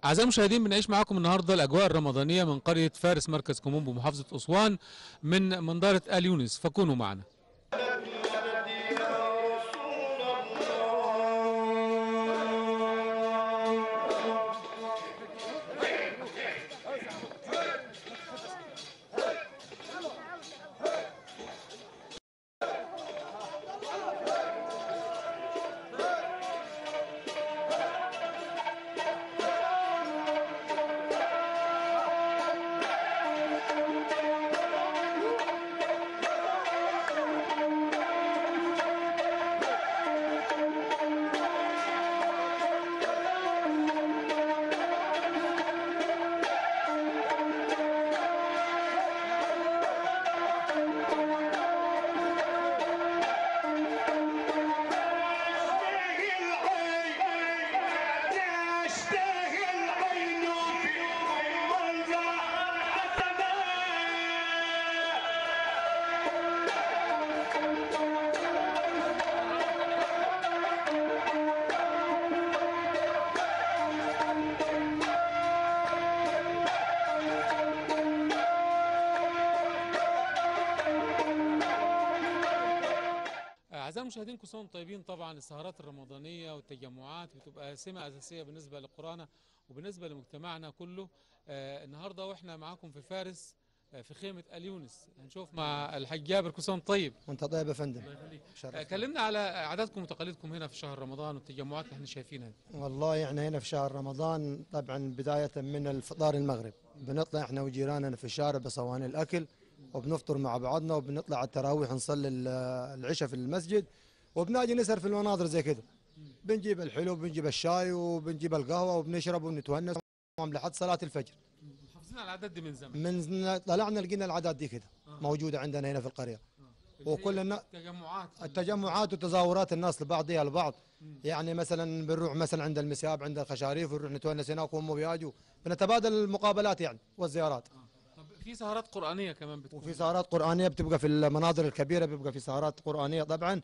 أعزائي المشاهدين بنعيش معاكم النهارده الأجواء الرمضانية من قرية فارس مركز كومون بمحافظة أسوان من منظرة آل يونس فكونوا معنا تشتهي العين في منظر حسنا أعزائي المشاهدين كل سنة وانتم طيبين طبعا السهرات الرمضانية والتجمعات بتبقى سمة أساسية بالنسبة لقرانا وبالنسبة لمجتمعنا كله آه النهاردة وإحنا معاكم في فارس آه في خيمة آل يونس هنشوف مع الحاج جابر كل سنة وانت طيب وانت طيب يا فندم الله يخليك شرف. آه كلمنا على عاداتكم وتقاليدكم هنا في شهر رمضان والتجمعات اللي احنا شايفينها دي. والله احنا هنا في شهر رمضان طبعا بداية من الفطار المغرب بنطلع احنا وجيراننا في الشارع بصواني الاكل وبنفطر مع بعضنا وبنطلع على التراويح نصلي ال- العشاء في المسجد وبناجي نسهر في المناظر زي كده بنجيب الحلو بنجيب الشاي وبنجيب القهوة وبنشرب ونتونس لحد صلاة الفجر محافظين على العادات دي من زمان من طلعنا لقينا العادات دي كده موجودة عندنا هنا في القرية اللي هي وكل النا- تجمعات التجمعات وتظاهرات الناس لبعضها البعض يعني مثلا بنروح مثلا عند المسياب عند الخشاريف ونروح نتونس هناك وهم بيجوا بنتبادل المقابلات يعني والزيارات طب في سهرات قرآنية كمان بتكون وفي سهرات قرآنية بتبقى في المناظر الكبيرة بيبقى في سهرات قرآنية طبعا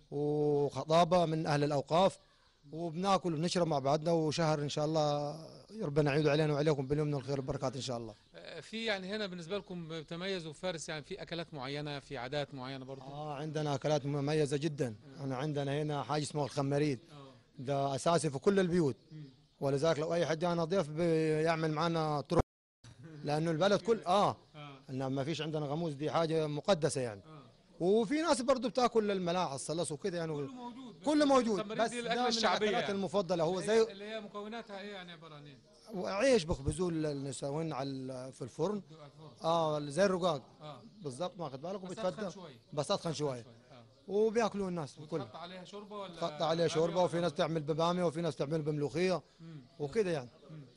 وخطابة من أهل الأوقاف وبناكل وبنشرب مع بعضنا وشهر إن شاء الله ربنا يعيد علينا وعليكم باليمن والخير والبركات إن شاء الله آه، في يعني هنا بالنسبة لكم تميزوا في فارس يعني في أكلات معينة في عادات معينة برضه آه عندنا أكلات مميزة جدا أنا عندنا هنا حاجة اسمها الخماريد ده أساسي في كل البيوت ولذلك لو أي حد جانا ضيف بيعمل معنا طرق لأنه البلد كل آه إن ما فيش عندنا غموس دي حاجة مقدسة يعني وفي ناس برضو بتاكل الملاح الصلص وكده يعني كله موجود بس كله موجود الخماريد بس دي ده الأكلة من الشعبية الأكلات يعني. المفضلة هو اللي هي- زي اللي هي مكوناتها ايه يعني عبارة عن ايه؟ عيش بخبزوه النسوين على ال- في الفرن على الفرن. اه زي الرقاق اه بالضبط واخد بالك بس وبتفتح أدخن شوي. بس أدخن شوية شوي. اه وبياكلوه الناس الكل وتحط عليها شوربة ولا تحط عليه شوربه وفي ناس تعمل بباميه وفي ناس تعمل بملوخيه وكده يعني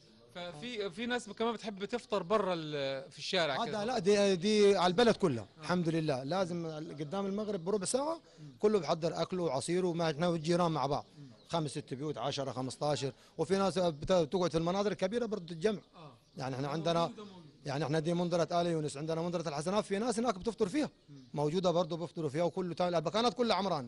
ففي في ناس كمان بتحب تفطر برا ال- في الشارع هذا كده لا دي دي على البلد كلها الحمد لله لازم قدام المغرب بربع ساعه كله بحضر اكله وعصيره وما احنا والجيران مع بعض خمس ست بيوت 10 15 وفي ناس بت- بتقعد في المناظر الكبيره برضه الجمع اه يعني احنا عندنا يعني احنا دي منظرة آل يونس عندنا منظرة الحسنات في ناس هناك بتفطر فيها موجودة برضه بيفطروا فيها وكله تاني المكانات كلها عمران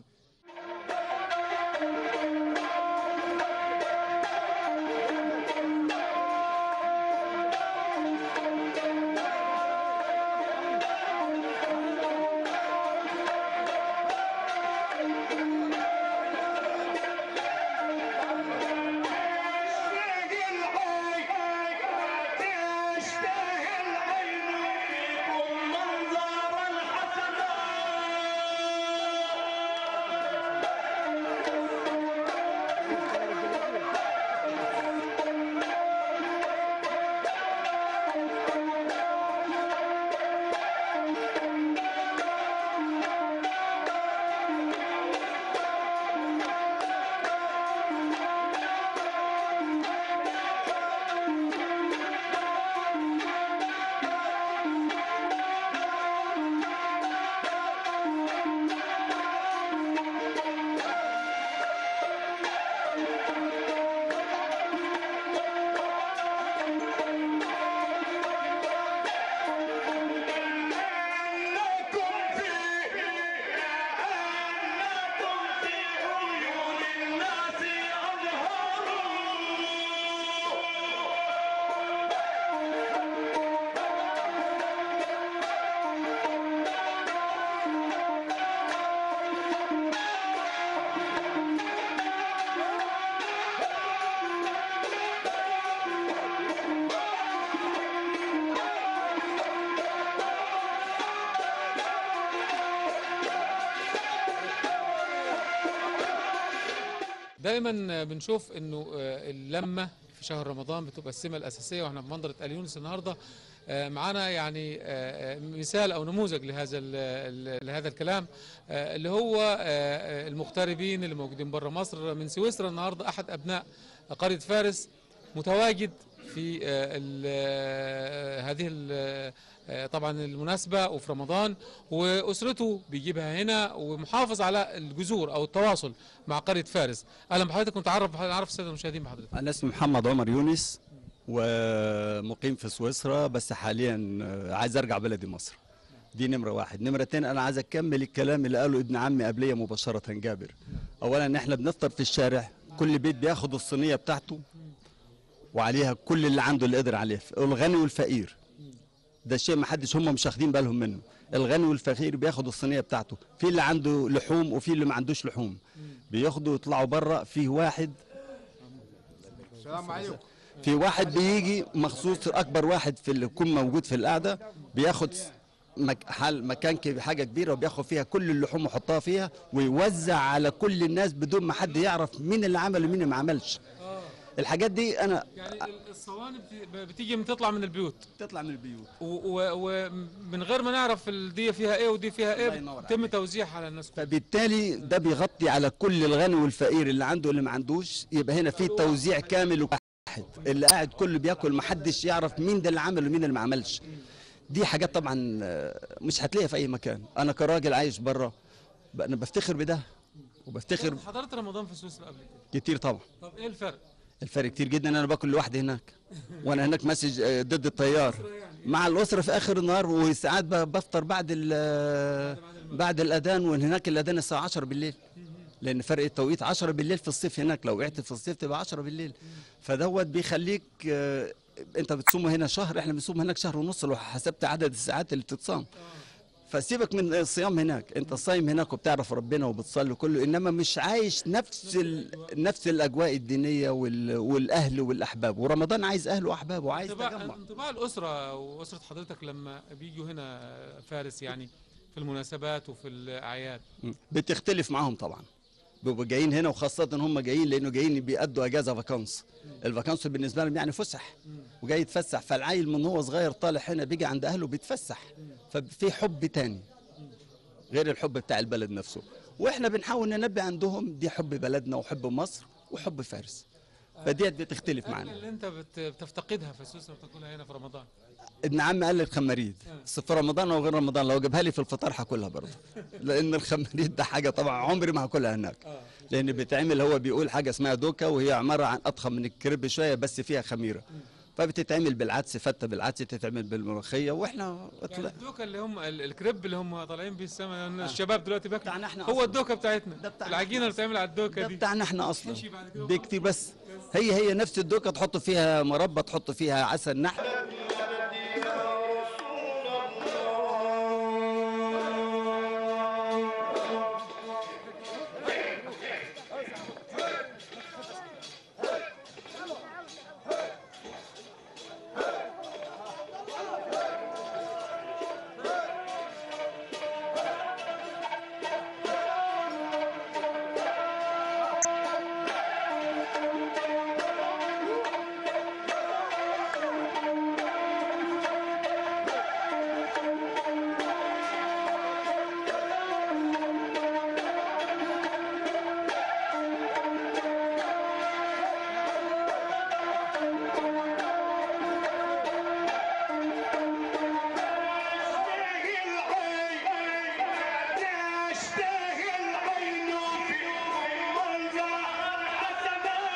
تشتهي العين تشتهي العين فيكم منظر الحسنا دايما بنشوف انه آه، اللمه في شهر رمضان بتبقى السمه الاساسيه واحنا في منظره ال يونس النهارده آه، معانا يعني آه، آه، مثال او نموذج لهذا ال- ال- لهذا الكلام آه، اللي هو آه، آه، المغتربين اللي موجودين بره مصر من سويسرا النهارده احد ابناء قريه فارس متواجد في آه، ال- آه، هذه ال- آه، طبعا المناسبه وفي رمضان واسرته بيجيبها هنا ومحافظ على الجذور او التواصل مع قريه فارس اهلا بحضرتك ونتعرف نعرف الساده المشاهدين بحضرتك أنا اسمي محمد عمر يونس ومقيم في سويسرا بس حاليا آه، عايز أرجع بلدي مصر دي نمرة واحد نمرة اتنين أنا عايز أكمل الكلام اللي قاله ابن عمي قبلية مباشرة جابر أولا إحنا بنفطر في الشارع كل بيت بياخد الصينية بتاعته وعليها كل اللي عنده اللي قدر عليه الغني والفقير ده شيء ما حدش هم مش واخدين بالهم منه الغني والفقير بياخد الصينيه بتاعته في اللي عنده لحوم وفي اللي ما عندوش لحوم بياخدوا يطلعوا بره فيه واحد السلام عليكم في واحد بيجي مخصوص اكبر واحد في اللي يكون موجود في القعده بياخد مك حال مكان كب- حاجه كبيره وبياخد فيها كل اللحوم ويحطها فيها ويوزع على كل الناس بدون ما حد يعرف مين اللي عمل ومين اللي ما عملش الحاجات دي انا يعني الصواني بتيجي من تطلع من البيوت تطلع من البيوت ومن غير ما نعرف ال- دي فيها ايه ودي فيها الله ايه ينور تم عليك. توزيعها على الناس كلها فبالتالي ده بيغطي على كل الغني والفقير اللي عنده واللي ما عندوش يبقى هنا في توزيع كامل واحد اللي قاعد كله بياكل ما حدش يعرف مين ده اللي عمل ومين اللي ما عملش دي حاجات طبعا آه، مش هتلاقيها في اي مكان انا كراجل عايش بره انا بفتخر بده وبفتخر حضرت رمضان في سويسرا قبل كده كتير طبعا طب ايه الفرق الفرق كتير جدا انا باكل لوحدي هناك وانا هناك ماسج آه، ضد التيار مع الاسره في اخر النهار وساعات ب- بفطر بعد ال- بعد الاذان وهناك الاذان الساعه 10 بالليل لان فرق التوقيت 10 بالليل في الصيف هناك لو وقعت في الصيف تبقى 10 بالليل فدوت بيخليك آه، انت بتصوم هنا شهر احنا بنصوم هناك شهر ونص لو حسبت عدد الساعات اللي بتتصام فسيبك من الصيام هناك انت صايم هناك وبتعرف ربنا وبتصلي كله انما مش عايش نفس ال... نفس الاجواء الدينيه وال... والاهل والاحباب ورمضان عايز اهله واحبابه وعايز انطباع تجمع انطباع الاسره واسره حضرتك لما بيجوا هنا فارس يعني في المناسبات وفي الاعياد بتختلف معاهم طبعا بيبقوا جايين هنا وخاصة هم جايين لأنه جايين بيأدوا أجازة فاكانس الفاكانس بالنسبة لهم يعني فسح وجاي يتفسح فالعيل من هو صغير طالع هنا بيجي عند أهله بيتفسح ففي حب تاني غير الحب بتاع البلد نفسه وإحنا بنحاول ننبي عندهم دي حب بلدنا وحب مصر وحب فارس فديت بتختلف معانا اللي انت بت- بتفتقدها في سويسرا بتاكلها هنا في رمضان ابن عمي قال لي الخماريد بس في رمضان او غير رمضان لو جابها لي في الفطار هاكلها برضه لان الخماريد ده حاجه طبعا عمري ما هاكلها هناك لان بيتعمل هو بيقول حاجه اسمها دوكا وهي عباره عن اضخم من الكريب شويه بس فيها خميره فبتتعمل بالعدس فته بالعدس تتعمل بالملوخيه واحنا يعني اطلع الدوكه اللي هم ال- الكريب اللي هم طالعين بيه السما الشباب دلوقتي بياكلوا بتاعنا احنا هو أصلاً. الدوكه بتاعتنا ده بتاعنا العجينه اللي بتعمل على الدوكه ده دي بتاعنا احنا اصلا ماشي بعد كده دي كتير بس هي هي نفس الدوكه تحط فيها مربى تحط فيها عسل نحل تشتهي العين في منظر السماء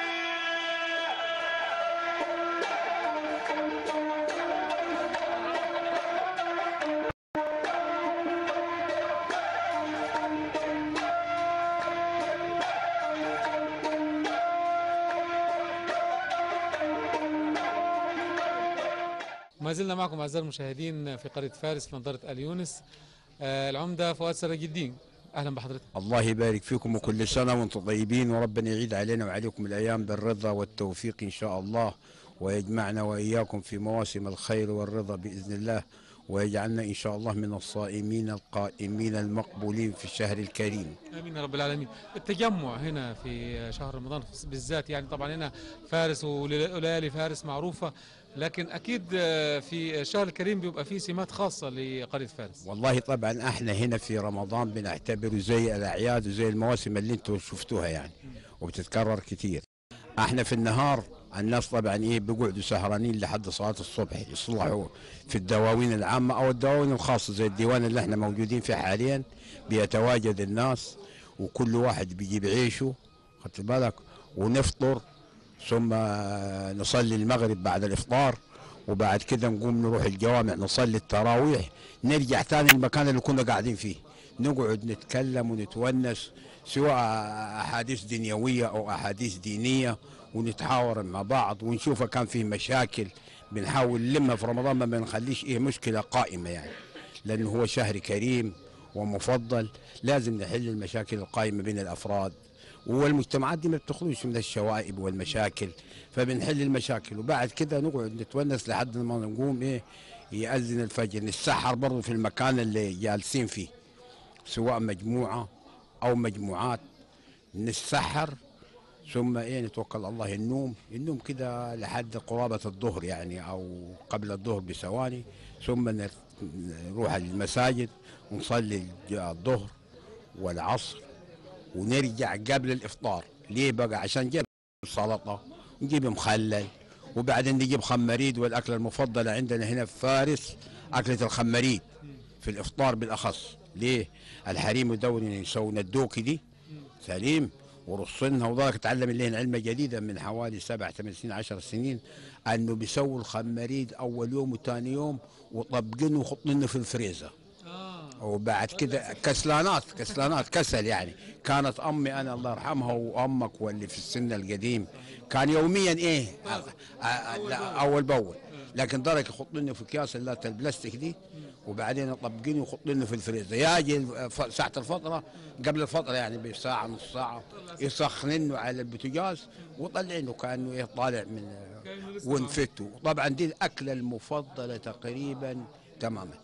ما زلنا معكم اعزائي المشاهدين في قريه فارس في منطقه ال يونس آه، العمده فؤاد سراج الدين اهلا بحضرتك الله يبارك فيكم وكل سنة وانتم طيبين وربنا يعيد علينا وعليكم الأيام بالرضا والتوفيق إن شاء الله ويجمعنا وإياكم في مواسم الخير والرضا بإذن الله ويجعلنا إن شاء الله من الصائمين القائمين المقبولين في الشهر الكريم امين يا رب العالمين التجمع هنا في شهر رمضان بالذات يعني طبعا هنا فارس وليالي فارس معروفه لكن اكيد آه، في الشهر الكريم بيبقى فيه سمات خاصه لقريه فارس والله طبعا احنا هنا في رمضان بنعتبره زي الأعياد وزي المواسم اللي انتم شفتوها يعني وبتتكرر كتير احنا في النهار الناس طبعا ايه بيقعدوا سهرانين لحد صلاة الصبح يصلحوا في الدواوين العامة او الدواوين الخاصة زي الديوان اللي احنا موجودين فيه حاليا بيتواجد الناس وكل واحد بيجيب عيشه خدت بالك ونفطر ثم نصلي المغرب بعد الافطار وبعد كده نقوم نروح الجوامع نصلي التراويح نرجع تاني المكان اللي كنا قاعدين فيه نقعد نتكلم ونتونس سواء احاديث دنيويه او احاديث دينيه ونتحاور مع بعض ونشوف كان فيه مشاكل بنحاول نلمها في رمضان ما بنخليش ايه مشكله قائمه يعني لانه هو شهر كريم ومفضل لازم نحل المشاكل القائمه بين الافراد والمجتمعات دي ما بتخرجش من الشوائب والمشاكل فبنحل المشاكل وبعد كده نقعد نتونس لحد ما نقوم ايه يأذن الفجر نتسحر برضه في المكان اللي جالسين فيه سواء مجموعة أو مجموعات نتسحر ثم ايه نتوكل على الله النوم النوم كده لحد قرابة الظهر يعني أو قبل الظهر بثواني ثم نر- نروح المساجد ونصلي الظهر والعصر ونرجع قبل الافطار ليه بقى عشان نجيب سلطه نجيب مخلل وبعدين نجيب خمريد والاكله المفضله عندنا هنا في فارس اكله الخمريد في الافطار بالاخص ليه الحريم يدور يسوون الدوكي دي سليم ورصنها وذلك اتعلم اللي علمه جديده من حوالي سبع ثمان سنين عشر سنين انه بيسووا الخمريد اول يوم وثاني يوم وطبقينه وخطينه في الفريزر اه وبعد كده كسلانات كسلانات كسل يعني كانت امي انا الله يرحمها وامك واللي في السن القديم كان يوميا ايه آه، آه، لا، اول باول لكن درك يحطني في اكياس اللات البلاستيك دي وبعدين يطبقيني ويحطني في الفريزر يجي الف- ساعه الفطره قبل الفطره يعني بساعه نص ساعه يسخننه على البوتاجاز وطلعينه كانه ايه طالع من كأنه لسه ونفته طبعا دي الاكله المفضله تقريبا تماما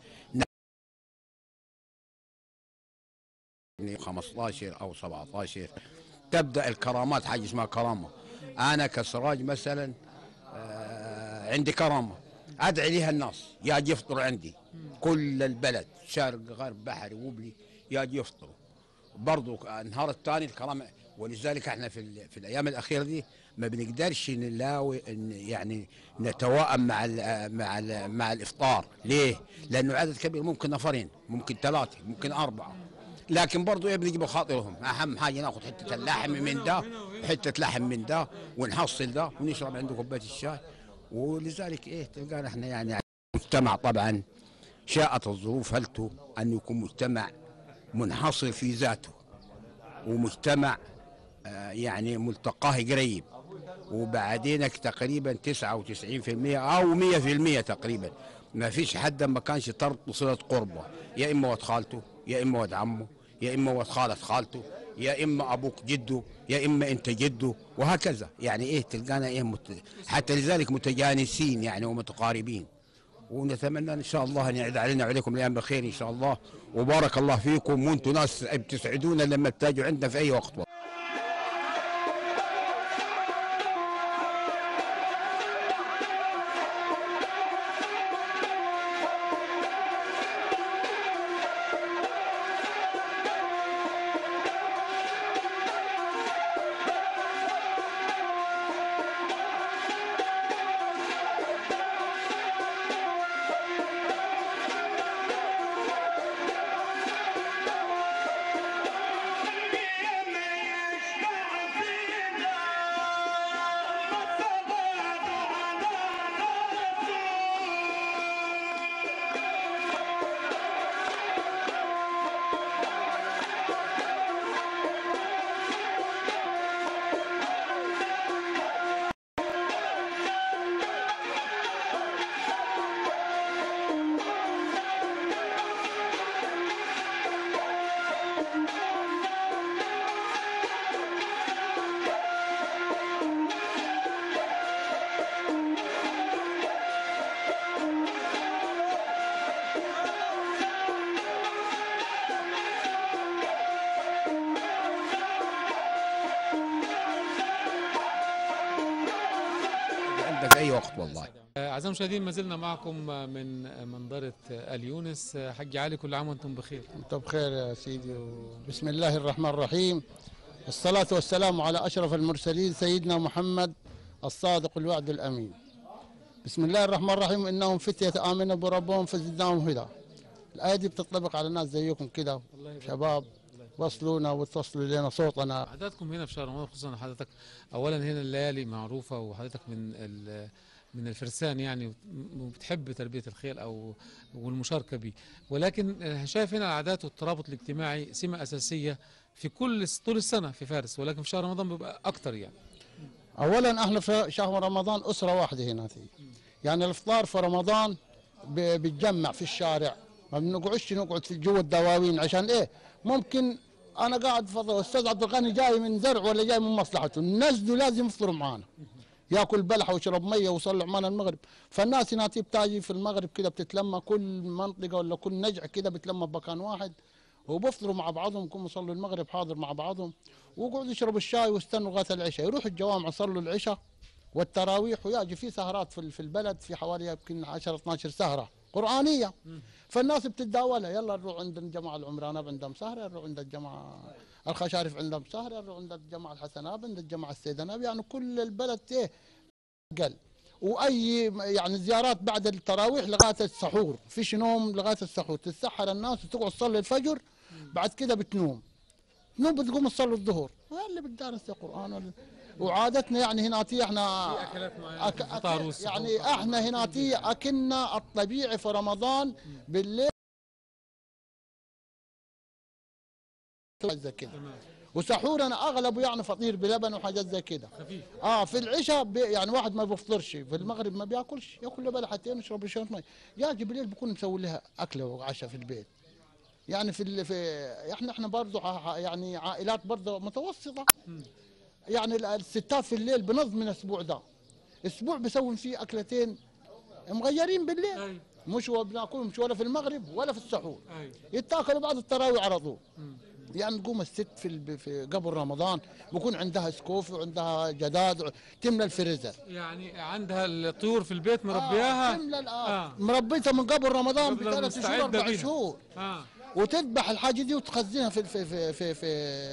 15 او 17 تبدا الكرامات حاجه اسمها كرامه انا كسراج مثلا آه، عندي كرامه ادعي لها الناس يجي يفطروا عندي كل البلد شرق غرب بحري وبلي يجي يفطروا برضو النهار الثاني الكرامه ولذلك احنا في, ال- في الايام الاخيره دي ما بنقدرش نلاوي إن يعني نتواءم مع ال مع ال مع الافطار ليه؟ لانه عدد كبير ممكن نفرين ممكن ثلاثه ممكن اربعه لكن برضو ايه بنجيب خاطرهم اهم حاجه ناخذ حته اللحم من ده حته لحم من ده ونحصل ده ونشرب عنده كوبايه الشاي ولذلك ايه تلقانا احنا يعني مجتمع طبعا شاءت الظروف هلته ان يكون مجتمع منحصر في ذاته ومجتمع آه، يعني ملتقاه قريب وبعدينك تقريبا 99% او 100% تقريبا ما فيش حد ما كانش تربط صله قربه يا اما ولد خالته يا اما ولد عمه يا اما ولد خاله خالته يا اما ابوك جده يا اما انت جده وهكذا يعني ايه تلقانا ايه مت... حتى لذلك متجانسين يعني ومتقاربين ونتمنى ان شاء الله ان يعيد علينا وعليكم الايام بخير ان شاء الله وبارك الله فيكم وانتم ناس بتسعدونا لما تجوا عندنا في اي وقت يا اي وقت والله آه، أعزائي المشاهدين ما زلنا معكم من منظرة آل يونس آه، حج علي كل عام وأنتم بخير انت بخير يا سيدي بسم الله الرحمن الرحيم الصلاة والسلام على أشرف المرسلين سيدنا محمد الصادق الوعد الأمين بسم الله الرحمن الرحيم إنهم فتية آمنوا بربهم فزدناهم هدى الآية دي بتطبق على ناس زيكم كده شباب وصلونا وتصلوا لنا صوتنا عاداتكم هنا في شهر رمضان خصوصا حضرتك أولا هنا الليالي معروفة وحضرتك من ال- من الفرسان يعني وبتحب تربية الخيل أو والمشاركة به ولكن آه، شايف هنا العادات والترابط الاجتماعي سمة أساسية في كل طول السنة في فارس ولكن في شهر رمضان بيبقى أكتر يعني أولا احنا في شهر رمضان أسرة واحدة هنا في يعني الإفطار في رمضان ب- بتجمع في الشارع ما بنقعدش نقعد في جوا الدواوين عشان إيه ممكن أنا قاعد فضل أستاذ عبد الغني جاي من زرع ولا جاي من مصلحته الناس دول لازم يفطروا معانا ياكل بلحه ويشرب ميه ويصلي معانا المغرب فالناس هنا بتاجي في المغرب كده بتتلمى كل منطقه ولا كل نجع كده بتلمى بمكان واحد وبفطروا مع بعضهم يكونوا يصلوا المغرب حاضر مع بعضهم ويقعدوا يشربوا الشاي ويستنوا لغايه العشاء يروحوا الجوامع يصلوا العشاء والتراويح ويجي في سهرات في في البلد في حوالي يمكن 10 12 سهره قرانيه فالناس بتتداولها يلا نروح عند الجماعه العمراناب عندهم سهره نروح عند الجماعه الخشارف عندهم سهره نروح عند الجماعه الحسناب عند الجماعه السيدناب يعني كل البلد ايه قل واي يعني زيارات بعد التراويح لغايه السحور فيش نوم لغايه السحور تتسحر الناس وتقعد تصلي الفجر بعد كده بتنوم نوم بتقوم تصلي الظهر اللي بتدرس القران ولا- وعادتنا يعني هناتي احنا أكلات معينة أك... في الفطار أك... والسحور يعني طبعاً. احنا هناتي اكلنا الطبيعي في رمضان بالليل زي كده وسحورنا اغلبه يعني فطير بلبن وحاجات زي كده خفيف اه في العشاء بي يعني واحد ما بيفطرش في المغرب ما بياكلش ياكل له بلحتين ويشرب شويه مي يجي بالليل بكون مسوي لها اكله وعشاء في البيت يعني في ال- في احنا احنا برضه ع- يعني عائلات برضه متوسطه يعني ال- الستات في الليل بنظم الاسبوع ده اسبوع بيسوي فيه اكلتين مغيرين بالليل أي مش هو بناكلهم مش ولا في المغرب ولا في السحور أي يتاكلوا بعد التراويح على طول يعني تقوم الست في, الب... في قبل رمضان بكون عندها سكوفي وعندها جداد تملى الفريزر يعني عندها الطيور في البيت آه مربياها تملى الآن آه. مربيتها من قبل رمضان قبل بثلاث شهور مستعدة اربع بيها. شهور آه. وتذبح الحاجه دي وتخزنها في في في في في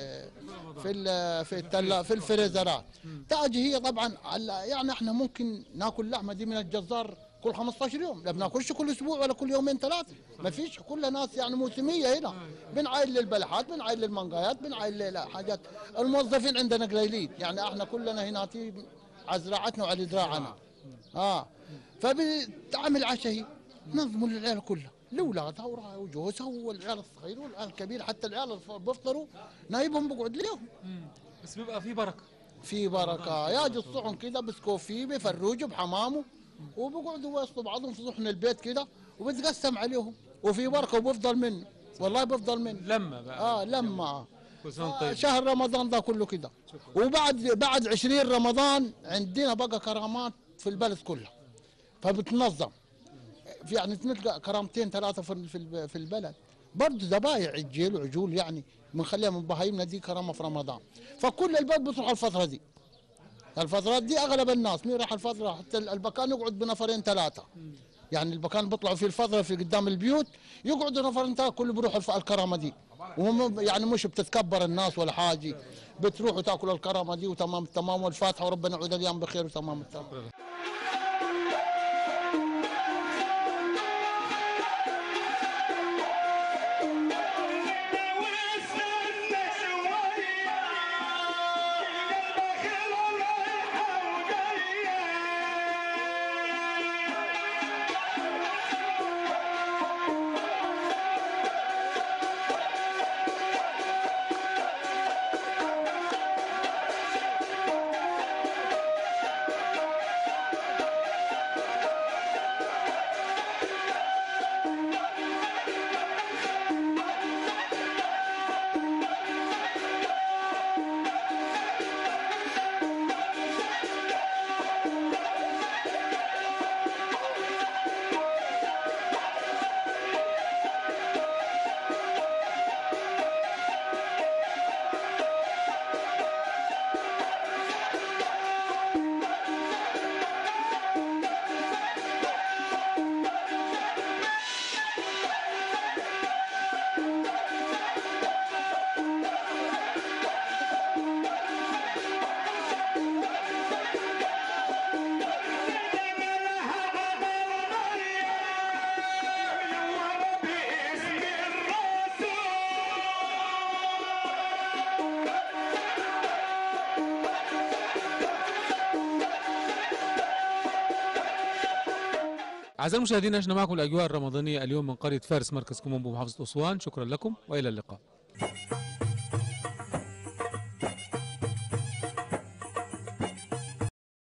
في ال- في التلا في الفريزرات تاجي هي طبعا على- يعني احنا ممكن ناكل لحمه دي من الجزار كل 15 يوم لا بناكلش كل اسبوع ولا كل يومين ثلاثه ما فيش كلها ناس يعني موسميه هنا بنعاين للبلحات بنعاين للمانجايات بنعاين لحاجات الموظفين عندنا قليلين يعني احنا كلنا هنا على زراعتنا وعلى زراعنا اه فبتعمل عشاء هي نظموا للعيال كلها لاولادها وراها وجوزها والعيال الصغير والعيال الكبير حتى العيال الف- بيفطروا نايبهم بقعد لهم مم. بس بيبقى في بركة في بركه ياجي الصحن كده بسكوفي بفروجه بحمامه وبقعدوا وسط بعضهم في صحن البيت كده وبتقسم عليهم وفي بركه وبيفضل منه والله بيفضل منه لما بقى اه لما كل سنة وأنت آه، طيب شهر رمضان ده كله كده وبعد بعد 20 رمضان عندنا بقى كرامات في البلد كلها فبتنظم في يعني تلقى كرامتين ثلاثه في في الب- في البلد برضه ذبايح عجيل وعجول يعني بنخليها من بهايمنا دي كرامه في رمضان فكل البلد بتروح الفتره دي الفترات دي اغلب الناس مين راح الفتره حتى البكان يقعد بنفرين ثلاثه يعني البكان بيطلعوا في الفتره في قدام البيوت يقعدوا نفرين ثلاثه كله بيروح الف- الكرامه دي وهم يعني مش بتتكبر الناس ولا حاجه بتروحوا تاكلوا الكرامه دي وتمام التمام والفاتحه وربنا يعود الايام بخير وتمام التمام واستنى شوية البخيل رايحة وجاية أعزائي المشاهدين عشنا معكم الأجواء الرمضانية اليوم من قرية فارس مركز كومومبو محافظة أسوان شكرا لكم وإلى اللقاء